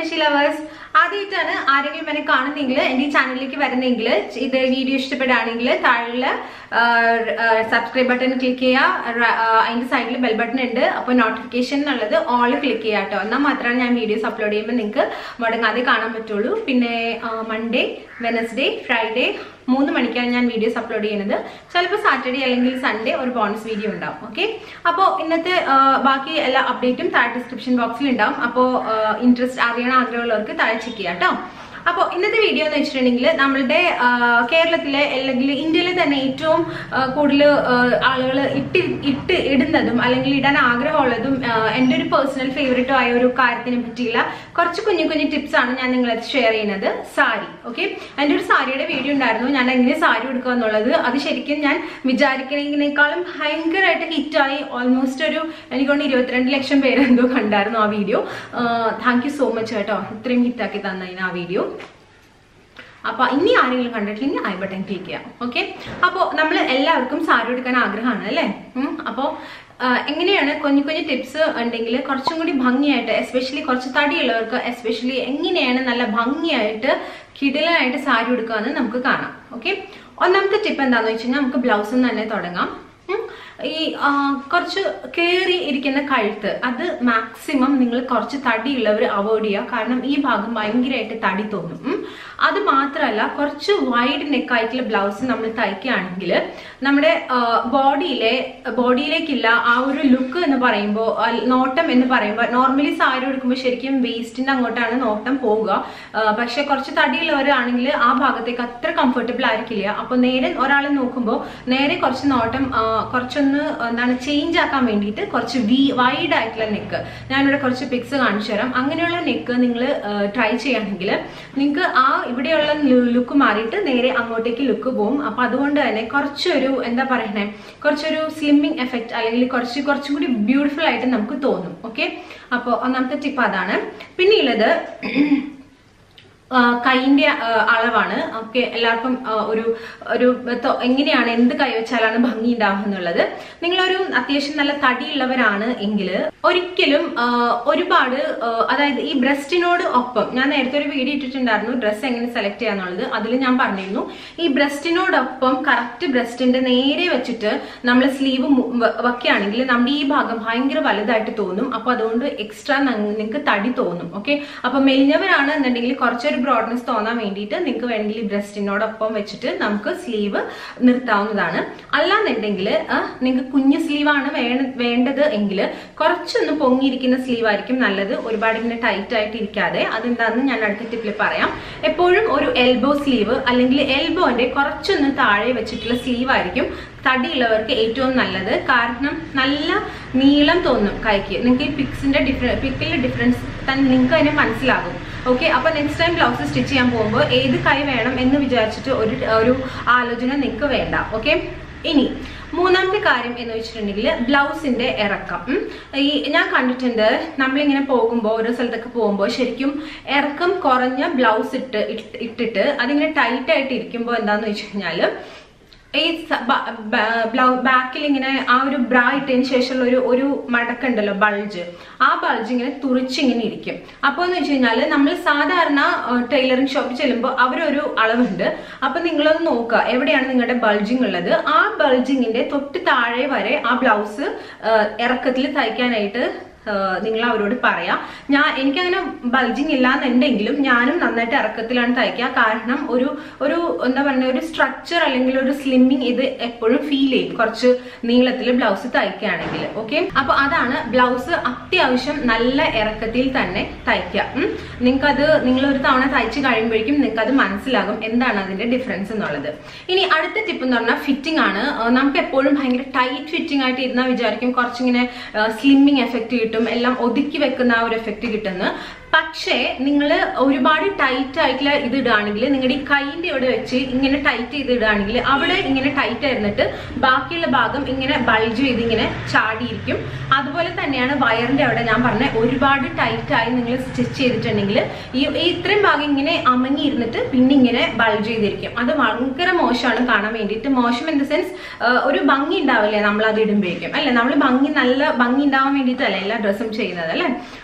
Sasi lovers ആദ്യമായിട്ടാണ് ആരെങ്കിലും എന്നെ കാണുന്നെങ്കിൽ എൻ്റെ ഈ ചാനലിലേക്ക് വരുന്നെങ്കിൽ ഇത് വീഡിയോ ഇഷ്ടപ്പെടുകയാണെങ്കിൽ താഴെ സബ്സ്ക്രൈബ് ബട്ടൺ ക്ലിക്ക് ചെയ്യുക റ- ആ, അതിന്റെ സൈഡിൽ ബെൽ ബട്ടൺ ഉണ്ട് അപ്പോൾ നോട്ടിഫിക്കേഷൻ എന്നുള്ളത് ഓൾ ക്ലിക്ക് ചെയ്യുക കേട്ടോ എന്നാൽ മാത്രമാണ് ഞാൻ വീഡിയോസ് അപ്ലോഡ് ചെയ്യുമ്പോൾ നിങ്ങൾക്ക് മുടങ്ങാതെ കാണാൻ പറ്റുള്ളൂ പിന്നെ മൺഡേ വെനസ്ഡേ ഫ്രൈഡേ മൂന്ന് മണിക്കാണ് ഞാൻ വീഡിയോസ് അപ്ലോഡ് ചെയ്യുന്നത് ചിലപ്പോൾ സാറ്റർഡേ അല്ലെങ്കിൽ സൺഡേ ഒരു ബോണസ് വീഡിയോ ഉണ്ടാവും ഓക്കെ അപ്പോൾ ഇന്നത്തെ ആ, ബാക്കി എല്ലാ അപ്ഡേറ്റും താഴെ ഡിസ്ക്രിപ്ഷൻ ബോക്സിൽ ഉണ്ടാവും അപ്പോൾ ഇൻട്രസ്റ്റ് അറിയണ ആഗ്രഹമുള്ളവർക്ക് താഴെ ചെക്ക് ചെയ്യാം കേട്ടോ അപ്പോൾ ഇന്നത്തെ വീഡിയോ എന്ന് വെച്ചിട്ടുണ്ടെങ്കിൽ നമ്മളുടെ ആ, കേരളത്തിലെ അല്ലെങ്കിൽ ഇന്ത്യയിലെ തന്നെ ഏറ്റവും ആ, കൂടുതൽ ആളുകൾ ഇട്ട് ഇട്ട് ഇടുന്നതും അല്ലെങ്കിൽ ഇടാൻ ആഗ്രഹമുള്ളതും ആ, എൻ്റെ ഒരു പേഴ്സണൽ ഫേവറേറ്റും ആയ ഒരു കാര്യത്തിനെ പറ്റിയുള്ള കുറച്ച് കുഞ്ഞു കുഞ്ഞു ടിപ്സ് ആണ് ഞാൻ നിങ്ങളെ ഷെയർ ചെയ്യുന്നത് സാരി ഓക്കെ എൻ്റെ ഒരു സാരിയുടെ വീഡിയോ ഉണ്ടായിരുന്നു ഞാൻ എങ്ങനെ സാരി എടുക്കുക എന്നുള്ളത് അത് ശരിക്കും ഞാൻ വിചാരിക്കുന്നതിനേക്കാളും ഭയങ്കരമായിട്ട് ഹിറ്റായി ഓൾമോസ്റ്റ് ഒരു എനിക്കൊണ്ട് ഇരുപത്തിരണ്ട് ലക്ഷം പേര് എന്തോ കണ്ടായിരുന്നു ആ video thank you so much കേട്ടോ ഇത്രയും ഹിറ്റാക്കി തന്നതിന് ആ വീഡിയോ അപ്പൊ ഇനി ആരെങ്കിലും കണ്ടിട്ടില്ലെങ്കിൽ ഐ ബട്ടൺ ക്ലിക്ക് ചെയ്യാം ഓക്കെ അപ്പോൾ നമ്മൾ എല്ലാവർക്കും സാരി എടുക്കാൻ ആഗ്രഹമാണ് അല്ലേ ഉം, അപ്പോൾ ആ, എങ്ങനെയാണ് കുഞ്ഞു കുഞ്ഞു ടിപ്സ് ഉണ്ടെങ്കിൽ കുറച്ചും കൂടി ഭംഗിയായിട്ട് എസ്പെഷ്യലി കുറച്ച് തടിയുള്ളവർക്ക് എസ്പെഷ്യലി എങ്ങനെയാണ് നല്ല ഭംഗിയായിട്ട് കിടിലനായിട്ട് സാരി എടുക്കാമെന്ന് നമുക്ക് കാണാം ഓക്കെ ഒന്നാമത്തെ ടിപ്പ് എന്താണെന്ന് വെച്ച് കഴിഞ്ഞാൽ നമുക്ക് ബ്ലൗസിൽ നിന്ന് തന്നെ തുടങ്ങാം ഉം. ഈ ആ, കുറച്ച് കയറി ഇരിക്കുന്ന കഴുത്ത് അത് മാക്സിമം നിങ്ങൾ കുറച്ച് തടിയുള്ളവർ അവോയ്ഡ് ചെയ്യുക കാരണം ഈ ഭാഗം ഭയങ്കരമായിട്ട് തടി തോന്നും ഉം. അത് മാത്രമല്ല കുറച്ച് വൈഡ് നെക്ക് ആയിട്ടുള്ള ബ്ലൗസ് നമ്മൾ തയ്ക്കുകയാണെങ്കിൽ നമ്മുടെ ബോഡിയിലെ ബോഡിയിലേക്കില്ല ആ ഒരു ലുക്ക് എന്ന് പറയുമ്പോൾ നോട്ടം എന്ന് പറയുമ്പോൾ നോർമലി സാരി എടുക്കുമ്പോൾ ശരിക്കും വേസ്റ്റിന്റെ അങ്ങോട്ടാണ് നോട്ടം പോവുക ആ, പക്ഷെ കുറച്ച് തടിയുള്ളവരാണെങ്കിൽ ആ ഭാഗത്തേക്ക് അത്ര കംഫർട്ടബിൾ ആയിരിക്കില്ല അപ്പൊ നേരെ ഒരാളെ നോക്കുമ്പോൾ നേരെ കുറച്ച് നോട്ടം ആ, കുറച്ചൊന്ന് എന്താണ് ചേഞ്ച് ആക്കാൻ വേണ്ടിയിട്ട് കുറച്ച് വി വൈഡ് ആയിട്ടുള്ള നെക്ക് ഞാനിവിടെ കുറച്ച് പിക്സ് കാണിച്ചു തരാം അങ്ങനെയുള്ള നെക്ക് നിങ്ങൾ ട്രൈ ചെയ്യുകയാണെങ്കിൽ നിങ്ങൾക്ക് ആ ഇവിടെയുള്ള ലുക്ക് മാറിയിട്ട് നേരെ അങ്ങോട്ടേക്ക് ലുക്ക് പോകും അപ്പൊ അതുകൊണ്ട് തന്നെ കുറച്ചൊരു എന്താ പറയണേ കുറച്ചൊരു സ്ലിമ്മിങ് എഫക്റ്റ് അല്ലെങ്കിൽ കുറച്ച് കുറച്ചും കൂടി ബ്യൂട്ടിഫുൾ ആയിട്ട് നമുക്ക് തോന്നും ഓക്കെ അപ്പോൾ ഒന്നാമത്തെ ടിപ്പ് അതാണ് പിന്നെയുള്ളത് ആ, കൈന്റെ ആ, അളവാണ് ഓക്കെ എല്ലാവർക്കും ആ, ഒരു ഒരു തൊ- എങ്ങനെയാണ് എന്ത് കൈവച്ചാലാണ് ഭംഗി ഉണ്ടാവുക എന്നുള്ളത് നിങ്ങളൊരു അത്യാവശ്യം നല്ല തടിയുള്ളവരാണ് എങ്കിൽ ഒരിക്കലും ആ, ഒരുപാട് ആ, അതായത് ഈ ബ്രസ്റ്റിനോട് ഒപ്പം ഞാൻ നേരത്തെ ഒരു വീഡിയോ ഇട്ടിട്ടുണ്ടായിരുന്നു ഡ്രസ്സ് എങ്ങനെ സെലക്ട് ചെയ്യാന്നുള്ളത് അതിൽ ഞാൻ പറഞ്ഞിരുന്നു ഈ ബ്രസ്റ്റിനോടൊപ്പം കറക്റ്റ് ബ്രസ്റ്റിന്റെ നേരെ വെച്ചിട്ട് നമ്മൾ സ്ലീവ് വയ്ക്കുകയാണെങ്കിൽ നമ്മുടെ ഈ ഭാഗം ഭയങ്കര വലുതായിട്ട് തോന്നും അപ്പൊ അതുകൊണ്ട് എക്സ്ട്രാ നിങ്ങൾക്ക് തടി തോന്നും ഓക്കെ അപ്പൊ മെലിഞ്ഞവരാണ് എന്നുണ്ടെങ്കിൽ കുറച്ചൊരു ബ്രോഡ്നെസ് തോന്നാൻ വേണ്ടിയിട്ട് നിങ്ങൾക്ക് വേണമെങ്കിൽ ഈ ബ്രസ്റ്റിനോടൊപ്പം വെച്ചിട്ട് നമുക്ക് സ്ലീവ് നിർത്താവുന്നതാണ് അല്ലാന്നുണ്ടെങ്കിൽ നിങ്ങൾക്ക് കുഞ്ഞു സ്ലീവാണ് വേണ്ടത് എങ്കിൽ കുറച്ചൊന്ന് പൊങ്ങിയിരിക്കുന്ന സ്ലീവ് ആയിരിക്കും നല്ലത് ഒരുപാട് ഇങ്ങനെ ടൈറ്റ് ആയിട്ട് ഇരിക്കാതെ അതെന്താണെന്ന് ഞാൻ അടുത്ത ടിപ്പിൽ പറയാം എപ്പോഴും ഒരു എൽബോ സ്ലീവ് അല്ലെങ്കിൽ എൽബോന്റെ കുറച്ചൊന്ന് താഴെ വെച്ചിട്ടുള്ള സ്ലീവ് ആയിരിക്കും തടിയുള്ളവർക്ക് ഏറ്റവും നല്ലത് കാരണം നല്ല നീളം തോന്നും കൈക്ക് നിങ്ങൾക്ക് ഈ പിക്സിന്റെ ഡിഫറെ പിക്കിലെ ഡിഫറൻസ് തന്നെ നിങ്ങൾക്ക് അതിനെ മനസ്സിലാകും ഓക്കെ അപ്പൊ നെക്സ്റ്റ് ടൈം ബ്ലൗസ് സ്റ്റിച്ച് ചെയ്യാൻ പോകുമ്പോൾ ഏത് കൈ വേണം എന്ന് വിചാരിച്ചിട്ട് ഒരു ഒരു ആലോചന നിങ്ങൾക്ക് വേണ്ട ഓക്കെ ഇനി മൂന്നാമത്തെ കാര്യം എന്ന് വെച്ചിട്ടുണ്ടെങ്കിൽ ബ്ലൗസിന്റെ ഇറക്കം ഉം. ഈ ഞാൻ കണ്ടിട്ടുണ്ട് നമ്മളിങ്ങനെ പോകുമ്പോൾ ഓരോ സ്ഥലത്തൊക്കെ പോകുമ്പോൾ ശരിക്കും ഇറക്കം കുറഞ്ഞ ബ്ലൗസ് ഇട്ട് ഇട്ട്- ഇട്ടിട്ട് അതിങ്ങനെ ടൈറ്റ് ആയിട്ട് ഇരിക്കുമ്പോൾ എന്താന്ന് വെച്ച് കഴിഞ്ഞാൽ ഈ ബാക്കിൽ ഇങ്ങനെ ആ ഒരു ബ്രാ ഇട്ടതിന് ശേഷമുള്ള ഒരു ഒരു മടക്കുണ്ടല്ലോ ബൾജ് ആ ബൾജ് ഇങ്ങനെ തുറിച്ചിങ്ങനെ ഇരിക്കും അപ്പോൾ എന്ന് വെച്ച് കഴിഞ്ഞാൽ നമ്മൾ സാധാരണ ടൈലറിംഗ് ഷോപ്പിൽ ചെല്ലുമ്പോൾ അവരൊരു അളവുണ്ട് അപ്പൊ നിങ്ങളൊന്ന് നോക്കുക എവിടെയാണ് നിങ്ങളുടെ ബൾജിങ് ഉള്ളത് ആ ബൾജിങ്ങിന്റെ തൊട്ട് താഴെ വരെ ആ ബ്ലൗസ് ഇറക്കത്തിൽ തയ്ക്കാനായിട്ട് ആഹ് നിങ്ങൾ അവരോട് പറയാം ഞാൻ എനിക്കങ്ങനെ ബൾജിങ് ഇല്ല എന്നുണ്ടെങ്കിലും ഞാനും നന്നായിട്ട് ഇറക്കത്തിലാണ് തയ്ക്കുക കാരണം ഒരു ഒരു എന്താ പറയുക ഒരു സ്ട്രക്ചർ അല്ലെങ്കിൽ ഒരു സ്ലിമ്മിങ് ഇത് എപ്പോഴും ഫീൽ ചെയ്യും കുറച്ച് നീളത്തിൽ ബ്ലൗസ് തയ്ക്കുകയാണെങ്കിൽ ഓക്കെ അപ്പൊ അതാണ് ബ്ലൗസ് അത്യാവശ്യം നല്ല ഇറക്കത്തിൽ തന്നെ തയ്ക്കുക നിങ്ങൾക്ക് അത് നിങ്ങൾ ഒരു തവണ തയ്ച്ച് കഴിയുമ്പോഴേക്കും നിങ്ങൾക്ക് അത് മനസ്സിലാകും എന്താണ് അതിന്റെ ഡിഫറൻസ് എന്നുള്ളത് ഇനി അടുത്ത ടിപ്പ് എന്ന് പറഞ്ഞാൽ ഫിറ്റിംഗ് ആണ് ആഹ് നമുക്ക് എപ്പോഴും ഭയങ്കര ടൈറ്റ് ഫിറ്റിംഗ് ആയിട്ട് ഇരുന്നാൽ വിചാരിക്കും കുറച്ചിങ്ങനെ സ്ലിമ്മിങ് എഫക്റ്റ് കിട്ടും എല്ലാം ഒതുക്കി വെക്കുന്ന ആ ഒരു എഫക്റ്റ് കിട്ടുന്നു പക്ഷേ നിങ്ങൾ ഒരുപാട് ടൈറ്റ് ആയിട്ടുള്ള ഇത് ഇടുകയാണെങ്കിൽ നിങ്ങളുടെ ഈ കൈൻ്റെ ഇവിടെ വെച്ച് ഇങ്ങനെ ടൈറ്റ് ചെയ്ത് ഇടുകയാണെങ്കിൽ അവിടെ ഇങ്ങനെ ടൈറ്റ് ആയിരുന്നിട്ട് ബാക്കിയുള്ള ഭാഗം ഇങ്ങനെ ബൾജ് ചെയ്ത് ഇങ്ങനെ ചാടിയിരിക്കും അതുപോലെ തന്നെയാണ് വയറിന്റെ അവിടെ ഞാൻ പറഞ്ഞ ഒരുപാട് ടൈറ്റ് ആയി നിങ്ങൾ സ്റ്റിച്ച് ചെയ്തിട്ടുണ്ടെങ്കിൽ ഈ ഈ ഇത്രയും ഭാഗം ഇങ്ങനെ അമങ്ങി ഇരുന്നിട്ട് പിന്നെ ഇങ്ങനെ ബൾജ് ചെയ്തിരിക്കും അത് ഭയങ്കര മോശമാണ് കാണാൻ വേണ്ടിയിട്ട് മോശം ഇൻ ദ സെൻസ് ഒരു ഭംഗി ഉണ്ടാവില്ലേ നമ്മൾ അത് ഇടുമ്പോഴേക്കും അല്ലെ നമ്മൾ ഭംഗി നല്ല ഭംഗി ഉണ്ടാവാൻ വേണ്ടിയിട്ടല്ലേ എല്ലാ ഡ്രസ്സും ചെയ്യുന്നത് അല്ലേ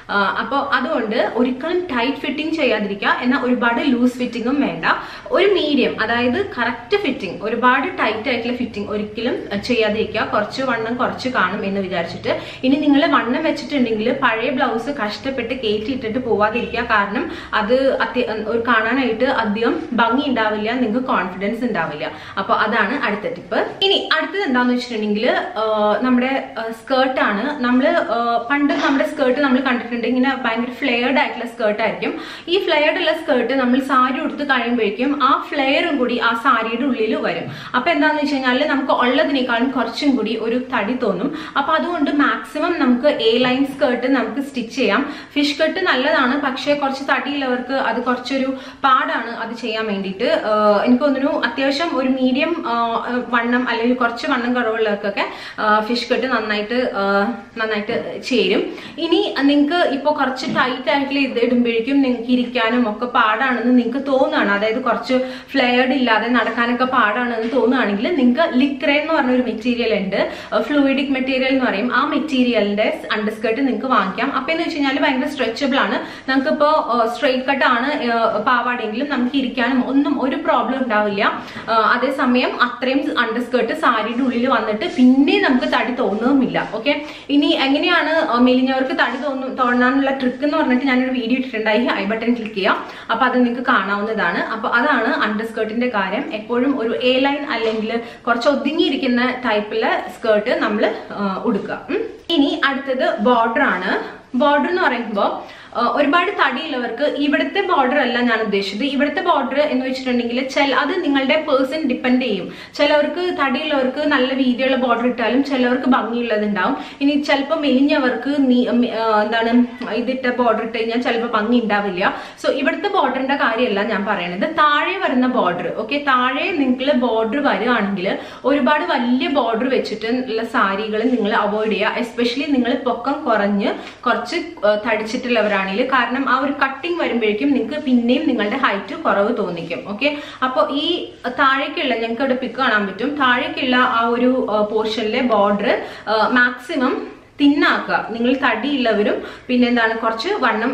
അപ്പോൾ അതുകൊണ്ട് ഒരിക്കലും ടൈറ്റ് ഫിറ്റിംഗ് ചെയ്യാതിരിക്കുക എന്നാൽ ഒരുപാട് ലൂസ് ഫിറ്റിങ്ങും വേണ്ട ഒരു മീഡിയം അതായത് കറക്റ്റ് ഫിറ്റിംഗ് ഒരുപാട് ടൈറ്റ് ആയിട്ടുള്ള ഫിറ്റിംഗ് ഒരിക്കലും അഹ് ചെയ്യാതിരിക്കുക കുറച്ച് വണ്ണം കുറച്ച് കാണും എന്ന് വിചാരിച്ചിട്ട് ഇനി നിങ്ങൾ വണ്ണം വെച്ചിട്ടുണ്ടെങ്കിൽ പഴയ ബ്ലൗസ് കഷ്ടപ്പെട്ട് കയറ്റിയിട്ടിട്ട് പോവാതിരിക്കുക കാരണം അത് അത്യ ഒരു കാണാനായിട്ട് അധികം ഭംഗി ഉണ്ടാവില്ല നിങ്ങൾക്ക് കോൺഫിഡൻസ് ഉണ്ടാവില്ല അപ്പോൾ അതാണ് അടുത്ത ടിപ്പ് ഇനി അടുത്തത് എന്താന്ന് വെച്ചിട്ടുണ്ടെങ്കിൽ നമ്മുടെ സ്കേർട്ടാണ് നമ്മൾ പണ്ട് നമ്മുടെ സ്കേർട്ട് നമ്മൾ കണ്ടിട്ടുണ്ട് ഇങ്ങനെ ഭയങ്കര ഫ്ലെയർഡ് ആയിട്ടുള്ള സ്കേർട്ട് ആയിരിക്കും ഈ ഫ്ലെയർഡ് ഉള്ള സ്കേർട്ട് നമ്മൾ സാരി ഉടുത്ത് കഴിയുമ്പോഴേക്കും ആ ഫ്ലെയറും കൂടി ആ സാരിയുടെ ഉള്ളിൽ വരും അപ്പൊ എന്താന്ന് വെച്ച് കഴിഞ്ഞാൽ നമുക്ക് ഉള്ളതിനേക്കാളും കുറച്ചും കൂടി ഒരു തടി തോന്നും അപ്പൊ അതുകൊണ്ട് മാക്സിമം നമുക്ക് എ ലൈൻ സ്കേർട്ട് നമുക്ക് സ്റ്റിച്ച് ചെയ്യാം ഫിഷ് കട്ട് നല്ലതാണ് പക്ഷേ കുറച്ച് തടിയുള്ളവർക്ക് അത് കുറച്ചൊരു പാടാണ് അത് ചെയ്യാൻ വേണ്ടിയിട്ട് ആഹ് എനിക്ക് തോന്നുന്നു അത്യാവശ്യം ഒരു മീഡിയം വണ്ണം അല്ലെങ്കിൽ കുറച്ച് വണ്ണം കുറവുള്ളവർക്കൊക്കെ ഫിഷ് കട്ട് നന്നായിട്ട് ആഹ് നന്നായിട്ട് ചേരും ഇനി നിങ്ങൾക്ക് ഇപ്പോൾ കുറച്ച് ടൈറ്റ് ആയിട്ടുള്ള ഇത് ഇടുമ്പോഴേക്കും നിങ്ങൾക്ക് ഇരിക്കാനും ഒക്കെ പാടാണെന്ന് നിങ്ങൾക്ക് തോന്നുകയാണ് അതായത് കുറച്ച് ഫ്ലെയർഡ് ഇല്ലാതെ നടക്കാനൊക്കെ പാടാണെന്ന് തോന്നുകയാണെങ്കിൽ നിങ്ങൾക്ക് ലിക്രേ എന്ന് പറഞ്ഞ ഒരു മെറ്റീരിയൽ ഉണ്ട് ഫ്ലൂയിഡിക് മെറ്റീരിയൽ എന്ന് പറയും ആ മെറ്റീരിയലിന്റെ അണ്ടർസ്കേർട്ട് നിങ്ങൾക്ക് വാങ്ങിക്കാം അപ്പൊ എന്ന് വെച്ച് കഴിഞ്ഞാൽ ഭയങ്കര സ്ട്രെച്ചബിൾ ആണ് നമുക്കിപ്പോ സ്ട്രെയിറ്റ് കട്ട് ആണ് പാവാടെങ്കിലും നമുക്ക് ഇരിക്കാനും ഒന്നും ഒരു പ്രോബ്ലം ഉണ്ടാവില്ല ആ, അതേസമയം അത്രയും അണ്ടർസ്കേർട്ട് സാരിയുടെ ഉള്ളിൽ വന്നിട്ട് പിന്നെ നമുക്ക് തടി തോന്നുകയുമില്ല ഓക്കെ ഇനി എങ്ങനെയാണ് ആ, മെലിഞ്ഞവർക്ക് തടി തോന്നും തോന്നാനുള്ള ട്രിക്ക് എന്ന് പറഞ്ഞിട്ട് ഞാനൊരു വീഡിയോ ഇട്ടിട്ടുണ്ടായി ഐ ബട്ടൺ ക്ലിക്ക് ചെയ്യാം അപ്പൊ അത് നിങ്ങൾക്ക് കാണാവുന്നതാണ് അപ്പൊ അതാണ് അണ്ടർസ്കേർട്ടിന്റെ കാര്യം എപ്പോഴും ഒരു എ ലൈൻ അല്ലെങ്കിൽ കുറച്ച് ഒതുങ്ങിയിരിക്കുന്ന ടൈപ്പിലെ സ്കേർട്ട് നമ്മൾ ഉടുക്കുക ഉം. ഇനി അടുത്തത് ബോർഡർ ആണ് ബോർഡർ എന്ന് പറയുമ്പോൾ ആ, ഒരുപാട് തടിയുള്ളവർക്ക് ഇവിടുത്തെ ബോർഡർ അല്ല ഞാൻ ഉദ്ദേശിച്ചത് ഇവിടുത്തെ ബോർഡർ എന്ന് വെച്ചിട്ടുണ്ടെങ്കിൽ ചില അത് നിങ്ങളുടെ പേഴ്സൺ ഡിപ്പെൻഡ് ചെയ്യും ചിലവർക്ക് തടിയുള്ളവർക്ക് നല്ല വീതിയുള്ള ബോർഡർ ഇട്ടാലും ചിലവർക്ക് ഭംഗിയുള്ളത് ഉണ്ടാവും ഇനി ചിലപ്പോൾ മെലിഞ്ഞവർക്ക് നീ- ഉം, ആ, എന്താണ് ഇതിട്ട ബോർഡർ ഇട്ട് കഴിഞ്ഞാൽ ചിലപ്പോൾ ഭംഗി ഉണ്ടാവില്ല സോ ഇവിടുത്തെ ബോർഡറിന്റെ കാര്യമല്ല ഞാൻ പറയണത് താഴെ വരുന്ന ബോർഡർ ഓക്കെ താഴെ നിങ്ങൾ ബോർഡർ വരികയാണെങ്കിൽ ഒരുപാട് വലിയ ബോർഡർ വെച്ചിട്ട് ഉള്ള സാരികൾ നിങ്ങൾ അവോയ്ഡ് ചെയ്യുക എസ്പെഷ്യലി നിങ്ങൾ പൊക്കം കുറഞ്ഞ് കുറച്ച് ആ, തടിച്ചിട്ടുള്ളവരാണെങ്കിൽ കാരണം ആ ഒരു കട്ടിങ് വരുമ്പോഴേക്കും നിങ്ങൾക്ക് പിന്നെയും നിങ്ങളുടെ ഹൈറ്റ് കുറവ് തോന്നിക്കും ഓക്കെ അപ്പോൾ ഈ താഴേക്കുള്ള ഞങ്ങൾക്ക് ഇവിടെ പിക്ക് കാണാൻ പറ്റും താഴേക്കുള്ള ആ ഒരു പോർഷനിലെ ബോർഡർ മാക്സിമം തിന്നാക്കുക നിങ്ങൾ തടിയുള്ളവരും പിന്നെ എന്താണ് കുറച്ച് വണ്ണം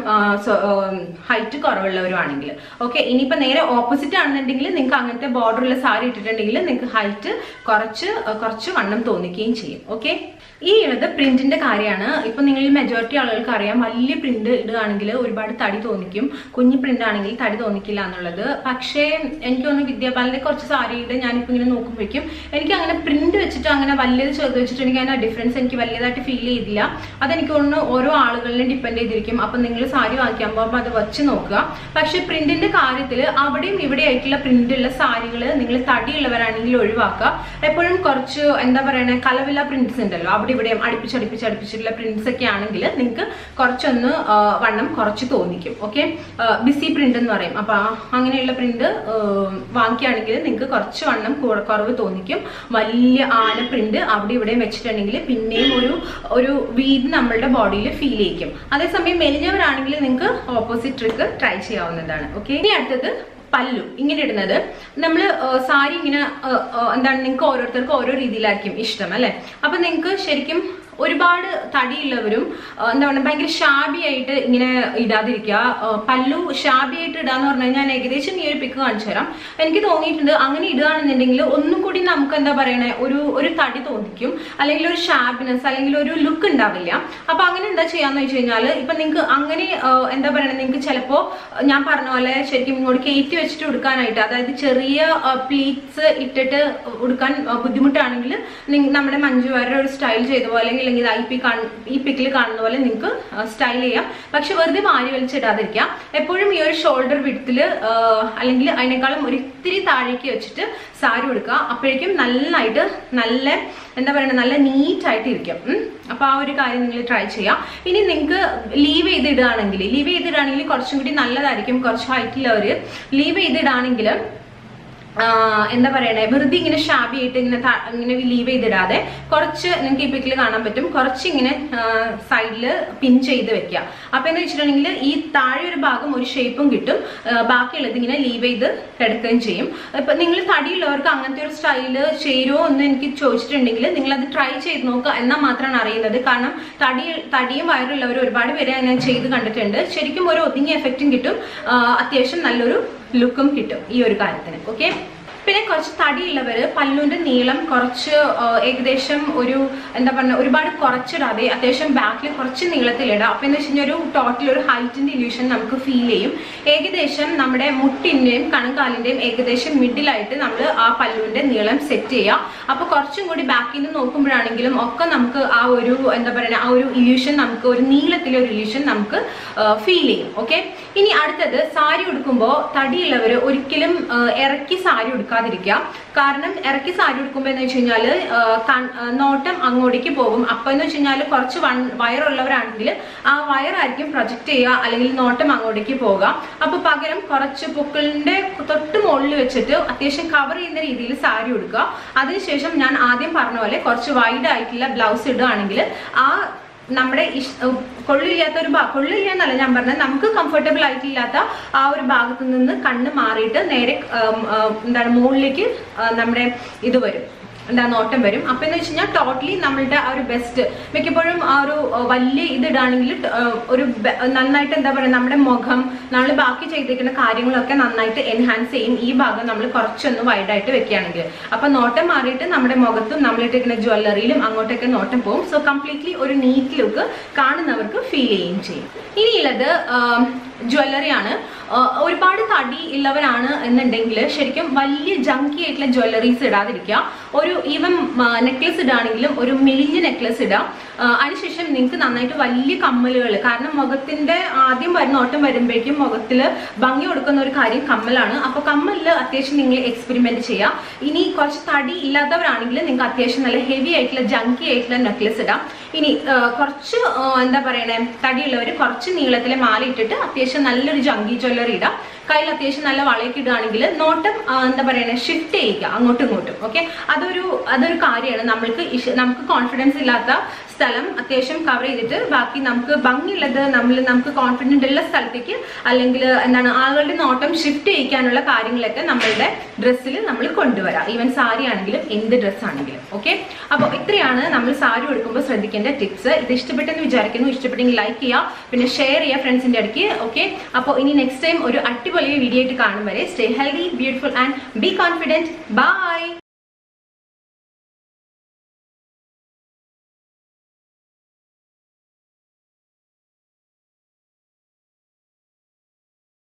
ഹൈറ്റ് കുറവുള്ളവരും ആണെങ്കിൽ ഓക്കെ ഇനിയിപ്പോ നേരെ ഓപ്പോസിറ്റ് ആണെന്നുണ്ടെങ്കിൽ നിങ്ങൾക്ക് അങ്ങനത്തെ ബോർഡറുള്ള സാരി ഇട്ടിട്ടുണ്ടെങ്കിൽ നിങ്ങൾക്ക് ഹൈറ്റ് കുറച്ച് ആ, കുറച്ച് വണ്ണം തോന്നിക്കുകയും ചെയ്യും ഓക്കെ ഈ ഉള്ളത് പ്രിന്റിന്റെ കാര്യമാണ് ഇപ്പൊ നിങ്ങൾ മെജോറിറ്റി ആളുകൾക്ക് അറിയാം വലിയ പ്രിന്റ് ഇടുകയാണെങ്കിൽ ഒരുപാട് തടി തോന്നിക്കും കുഞ്ഞു പ്രിന്റ് ആണെങ്കിൽ തടി തോന്നിക്കില്ല എന്നുള്ളത് പക്ഷേ എനിക്ക് തോന്നുന്നു വിദ്യാപാലന്റെ കുറച്ച് സാരിയുടെ ഞാനിപ്പോ ഇങ്ങനെ നോക്കുമ്പോഴേക്കും എനിക്ക് അങ്ങനെ പ്രിന്റ് വെച്ചിട്ട് അങ്ങനെ വലിയത് ചേർത്ത് വെച്ചിട്ട് എനിക്ക് അതിന്റെ ഡിഫറൻസ് എനിക്ക് വലിയതായിട്ട് ഫീൽ ചെയ്തില്ല അതെനിക്ക് തോന്നുന്നു ഓരോ ആളുകളിലും ഡിപ്പെൻഡ് ചെയ്തിരിക്കും അപ്പൊ നിങ്ങൾ സാരി വാങ്ങിക്കാൻ പോകുമ്പോൾ അത് വെച്ച് നോക്കുക പക്ഷെ പ്രിന്റിന്റെ കാര്യത്തിൽ അവിടെയും ഇവിടെ ആയിട്ടുള്ള പ്രിന്റ് ഉള്ള സാരികൾ നിങ്ങൾ തടിയുള്ളവരാണെങ്കിൽ ഒഴിവാക്കുക എപ്പോഴും കുറച്ച് എന്താ പറയണേ കലവില പ്രിന്റ്സ് ഉണ്ടല്ലോ അവിടെ ഇവിടെയും അടുപ്പിച്ച് അടുപ്പിച്ച് അടുപ്പിച്ചിട്ടുള്ള പ്രിന്റ്സ് ഒക്കെ ആണെങ്കിൽ നിങ്ങൾക്ക് കുറച്ചൊന്ന് ആ, വണ്ണം കുറച്ച് തോന്നിക്കും ഓക്കെ ബിസി പ്രിന്റ് എന്ന് പറയും അപ്പൊ ആ- അങ്ങനെയുള്ള പ്രിന്റ് വാങ്ങിക്കുകയാണെങ്കിൽ നിങ്ങൾക്ക് കുറച്ച് വണ്ണം കൂ- കുറവ് തോന്നിക്കും വലിയ ആന പ്രിന്റ് അവിടെ ഇവിടെയും വെച്ചിട്ടുണ്ടെങ്കിൽ പിന്നെയും ഒരു ഒരു വീട് നമ്മളുടെ ബോഡിയിൽ ഫീൽ ചെയ്യിക്കും അതേസമയം മെലിഞ്ഞവരാണെങ്കിൽ നിങ്ങൾക്ക് ഓപ്പോസിറ്റ് ട്രിക്ക് ട്രൈ ചെയ്യാവുന്നതാണ് ഓക്കെ ഇനി അടുത്തത് പല്ലു ഇങ്ങനെ ഇടുന്നത് നമ്മൾ സാരി ഇങ്ങനെ ആ, ആ, എന്താണ് നിങ്ങൾക്ക് ഓരോരുത്തർക്കും ഓരോ രീതിയിലായിരിക്കും ഇഷ്ടം അല്ലെ അപ്പൊ നിങ്ങൾക്ക് ശരിക്കും ഒരുപാട് തടിയുള്ളവരും ആ, എന്താ പറയുക ഭയങ്കര ഷാബി ആയിട്ട് ഇങ്ങനെ ഇടാതിരിക്കുക ആ, പല്ലു ഷാബി ആയിട്ട് ഇടാന്ന് പറഞ്ഞു കഴിഞ്ഞാൽ ഞാൻ ഏകദേശം ഈ ഒരു പിക്ക് കാണിച്ചു തരാം എനിക്ക് തോന്നിയിട്ടുണ്ട് അങ്ങനെ ഇടുകയാണെന്നുണ്ടെങ്കിൽ ഒന്നും കൂടി നമുക്ക് എന്താ പറയണേ ഒരു ഒരു തടി തോന്നിക്കും അല്ലെങ്കിൽ ഒരു ഷാർപ്നെസ് അല്ലെങ്കിൽ ഒരു ലുക്ക് ഉണ്ടാവില്ല അപ്പൊ അങ്ങനെ എന്താ ചെയ്യാന്ന് വെച്ച് കഴിഞ്ഞാൽ ഇപ്പൊ നിങ്ങൾക്ക് അങ്ങനെ ആ, എന്താ പറയണേ നിങ്ങൾക്ക് ചിലപ്പോ ഞാൻ പറഞ്ഞ പോലെ ശരിക്കും ഇങ്ങോട്ട് കയറ്റി വെച്ചിട്ട് ഉടുക്കാനായിട്ട് അതായത് ചെറിയ പ്ലീറ്റ്സ് ഇട്ടിട്ട് ഉടുക്കാൻ ആ, ബുദ്ധിമുട്ടാണെങ്കിൽ നിങ്ങ- നമ്മുടെ മഞ്ജു വാര്യർ ഒരു സ്റ്റൈൽ ചെയ്ത പോലെ അല്ലെങ്കിൽ അല്ലെങ്കിൽ ഐ പി ഈ പിക്കിൽ കാണുന്ന പോലെ നിങ്ങൾക്ക് സ്റ്റൈൽ ചെയ്യാം പക്ഷെ വെറുതെ മാറി വലിച്ചിടാതിരിക്കാം എപ്പോഴും ഈ ഒരു ഷോൾഡർ വിടത്തിൽ അല്ലെങ്കിൽ അതിനേക്കാളും ഒരു ഇത്തിരി താഴേക്ക് വെച്ചിട്ട് സാരി ഉടുക്കുക അപ്പോഴേക്കും നന്നായിട്ട് നല്ല എന്താ പറയുക നല്ല നീറ്റ് ആയിട്ട് ഇരിക്കും ഉം. അപ്പൊ ആ ഒരു കാര്യം നിങ്ങൾ ട്രൈ ചെയ്യാം ഇനി നിങ്ങൾക്ക് ലീവ് ചെയ്തിടുകയാണെങ്കിൽ ലീവ് ചെയ്തിടുകയാണെങ്കിൽ കുറച്ചും കൂടി നല്ലതായിരിക്കും കുറച്ച് ഹൈറ്റുള്ളവർ ലീവ് ചെയ്തിടുകയാണെങ്കിൽ ആഹ് എന്താ പറയണേ വെറുതെ ഇങ്ങനെ ഷാബി ആയിട്ട് ഇങ്ങനെ ത- ഇങ്ങനെ ലീവ് ചെയ്തിടാതെ കുറച്ച് നിങ്ങൾക്ക് ഈ പിക്കിൽ കാണാൻ പറ്റും കുറച്ച് ഇങ്ങനെ സൈഡിൽ പിൻ ചെയ്ത് വെക്കുക അപ്പൊ എന്ന് വെച്ചിട്ടുണ്ടെങ്കിൽ ഈ താഴെ ഒരു ഭാഗം ഒരു ഷേപ്പും കിട്ടും ആഹ് ബാക്കിയുള്ളത് ഇങ്ങനെ ലീവ് ചെയ്ത് കിടക്കുകയും ചെയ്യും ഇപ്പൊ നിങ്ങൾ തടിയുള്ളവർക്ക് അങ്ങനത്തെ ഒരു സ്റ്റൈല് ചേരുമോ എന്ന് എനിക്ക് ചോദിച്ചിട്ടുണ്ടെങ്കിൽ നിങ്ങൾ അത് ട്രൈ ചെയ്ത് നോക്കുക എന്നാൽ മാത്രമാണ് അറിയുന്നത് കാരണം തടി തടിയും വയറുള്ളവർ ഒരുപാട് പേരെ ഞാൻ ചെയ്ത് കണ്ടിട്ടുണ്ട് ശരിക്കും ഒരു ഒതുങ്ങിയ എഫക്റ്റും കിട്ടും ആഹ് അത്യാവശ്യം നല്ലൊരു ലുക്കും കിട്ടും ഈ ഒരു കാര്യത്തിന് ഓക്കെ പിന്നെ കുറച്ച് തടിയുള്ളവര് പല്ലുവിന്റെ നീളം കുറച്ച് ആ, ഏകദേശം ഒരു എന്താ പറയുക ഒരുപാട് കുറച്ചിടാതെ അത്യാവശ്യം ബാക്കിൽ കുറച്ച് നീളത്തിലിടാം അപ്പൊ എന്ന് വെച്ച് കഴിഞ്ഞാൽ ഒരു ടോട്ടൽ ഒരു ഹൈറ്റിന്റെ ഇല്യൂഷൻ നമുക്ക് ഫീൽ ചെയ്യും ഏകദേശം നമ്മുടെ മുട്ടിന്റെയും കണങ്കാലിന്റെയും ഏകദേശം മിഡിലായിട്ട് നമ്മൾ ആ പല്ലുവിന്റെ നീളം സെറ്റ് ചെയ്യാം അപ്പൊ കുറച്ചും കൂടി ബാക്കിൽ നിന്ന് നോക്കുമ്പോഴാണെങ്കിലും ഒക്കെ നമുക്ക് ആ ഒരു എന്താ പറയുക ആ ഒരു ഇല്യൂഷൻ നമുക്ക് ഒരു നീളത്തിലെ ഒരു ഇല്യൂഷൻ നമുക്ക് ഫീൽ ചെയ്യും ഓക്കെ ഇനി അടുത്തത് സാരി ഉടുക്കുമ്പോൾ തടിയുള്ളവർ ഒരിക്കലും ആ, ഇറക്കി സാരി ഉടുക്കാതിരിക്കുക കാരണം ഇറക്കി സാരി ഉടുക്കുമ്പോൾ എന്ന് വെച്ച് കഴിഞ്ഞാൽ നോട്ടം അങ്ങോട്ടേക്ക് പോകും അപ്പൊ എന്ന് വെച്ച് കഴിഞ്ഞാൽ കുറച്ച് വൺ വയറുള്ളവരാണെങ്കിൽ ആ വയറായിരിക്കും പ്രൊജക്ട് ചെയ്യുക അല്ലെങ്കിൽ നോട്ടം അങ്ങോട്ടേക്ക് പോവുക അപ്പൊ പകരം കുറച്ച് പൊക്കിളിന്റെ തൊട്ട് മുകളിൽ വെച്ചിട്ട് അത്യാവശ്യം കവർ ചെയ്യുന്ന രീതിയിൽ സാരി ഉടുക്കുക അതിനുശേഷം ഞാൻ ആദ്യം പറഞ്ഞ പോലെ കുറച്ച് വൈഡ് ആയിട്ടുള്ള ബ്ലൗസ് ഇടുകയാണെങ്കിൽ ആ നമ്മുടെ ഇഷ്- ഉം, കൊള്ളില്ലാത്ത ഒരു ഭാഗം കൊള്ളില്ല എന്നല്ല ഞാൻ പറഞ്ഞത് നമുക്ക് കംഫർട്ടബിൾ ആയിട്ടില്ലാത്ത ആ ഒരു ഭാഗത്ത് നിന്ന് കണ്ണ് മാറിയിട്ട് നേരെ ഉം, ഉം, എന്താണ് മുകളിലേക്ക് ആ, നമ്മുടെ ഇത് വരും എന്താ നോട്ടം വരും അപ്പൊ എന്ന് വെച്ച് കഴിഞ്ഞാൽ ടോട്ടലി നമ്മളുടെ ആ ഒരു ബെസ്റ്റ് മിക്കപ്പോഴും ആ ഒരു ആ, വലിയ ഇത് ഇടാണെങ്കിൽ ട്- ആ, ഒരു ബെ- നന്നായിട്ട് എന്താ പറയുക നമ്മുടെ മുഖം നമ്മൾ ബാക്കി ചെയ്തിരിക്കുന്ന കാര്യങ്ങളൊക്കെ നന്നായിട്ട് എൻഹാൻസ് ചെയ്യും ഈ ഭാഗം നമ്മൾ കുറച്ചൊന്ന് വൈഡായിട്ട് വെക്കുകയാണെങ്കിൽ അപ്പൊ നോട്ടം മാറിയിട്ട് നമ്മുടെ മുഖത്തും നമ്മളിട്ടിരിക്കുന്ന ജ്വല്ലറിയിലും അങ്ങോട്ടൊക്കെ നോട്ടം പോകും സോ കംപ്ലീറ്റ്ലി ഒരു നീറ്റ് ലുക്ക് കാണുന്നവർക്ക് ഫീൽ ചെയ്യുകയും ചെയ്യും ഇനിയുള്ളത് ജ്വല്ലറി ആണ് ആ, ഒരുപാട് തടി ഉള്ളവരാണ് എന്നുണ്ടെങ്കിൽ ശരിക്കും വലിയ ജങ്കി ആയിട്ടുള്ള ജ്വല്ലറീസ് ഇടാതിരിക്കുക ഒരു ഈവൻ നെക്ലസ് ഇടാണെങ്കിലും ഒരു മെലിഞ്ഞ നെക്ലസ് ഇടാം ആ, അതിനുശേഷം നിങ്ങൾക്ക് നന്നായിട്ട് വലിയ കമ്മലുകൾ കാരണം മുഖത്തിന്റെ ആദ്യം വരുന്ന ഓട്ടം വരുമ്പോഴേക്കും മുഖത്തിൽ ഭംഗി കൊടുക്കുന്ന ഒരു കാര്യം കമ്മലാണ് അപ്പൊ കമ്മലിൽ അത്യാവശ്യം നിങ്ങൾ എക്സ്പെരിമെന്റ് ചെയ്യാം ഇനി കുറച്ച് തടി ഇല്ലാത്തവരാണെങ്കിൽ നിങ്ങൾക്ക് അത്യാവശ്യം നല്ല ഹെവി ആയിട്ടുള്ള ജങ്കി ആയിട്ടുള്ള നെക്ലസ് ഇടാം ഇനി ആ, കുറച്ച് ആ, എന്താ പറയണേ തടിയുള്ളവർ കുറച്ച് നീളത്തിലെ മാല ഇട്ടിട്ട് അത്യാവശ്യം നല്ലൊരു ജങ്കി ജ്വല്ലറി ഇടാം കയ്യിൽ അത്യാവശ്യം നല്ല വളയൊക്കെ ഇടുകയാണെങ്കിൽ നോട്ടം ആ, എന്താ പറയണേ ഷിഫ്റ്റ് ചെയ്യുക അങ്ങോട്ടും ഇങ്ങോട്ടും ഓക്കെ അതൊരു അതൊരു കാര്യമാണ് നമ്മൾക്ക് ഇഷ്- നമുക്ക് കോൺഫിഡൻസ് ഇല്ലാത്ത സ്ഥലം അത്യാവശ്യം കവർ ചെയ്തിട്ട് ബാക്കി നമുക്ക് ഭംഗിയുള്ളത് നമ്മൾ നമുക്ക് കോൺഫിഡൻറ്റ് ഉള്ള സ്ഥലത്തേക്ക് അല്ലെങ്കിൽ എന്താണ് ആളുകളുടെ നോട്ടം ഷിഫ്റ്റ് ചെയ്യിക്കാനുള്ള കാര്യങ്ങളൊക്കെ നമ്മളുടെ ഡ്രസ്സിൽ നമ്മൾ കൊണ്ടുവരാം ഈവൻ സാരി ആണെങ്കിലും എന്ത് ഡ്രസ്സ് ആണെങ്കിലും ഓക്കെ അപ്പോൾ ഇത്രയാണ് നമ്മൾ സാരി എടുക്കുമ്പോൾ ശ്രദ്ധിക്കേണ്ട ടിപ്സ് ഇത് ഇഷ്ടപ്പെട്ടെന്ന് വിചാരിക്കുന്നു ഇഷ്ടപ്പെട്ടെങ്കിൽ ലൈക്ക് ചെയ്യുക പിന്നെ ഷെയർ ചെയ്യുക ഫ്രണ്ട്സിന്റെ ഇടയ്ക്ക് ഓക്കെ അപ്പോൾ ഇനി നെക്സ്റ്റ് ടൈം ഒരു അടിപൊളി വീഡിയോ ആയിട്ട് കാണും വരെ stay healthy beautiful and be confident by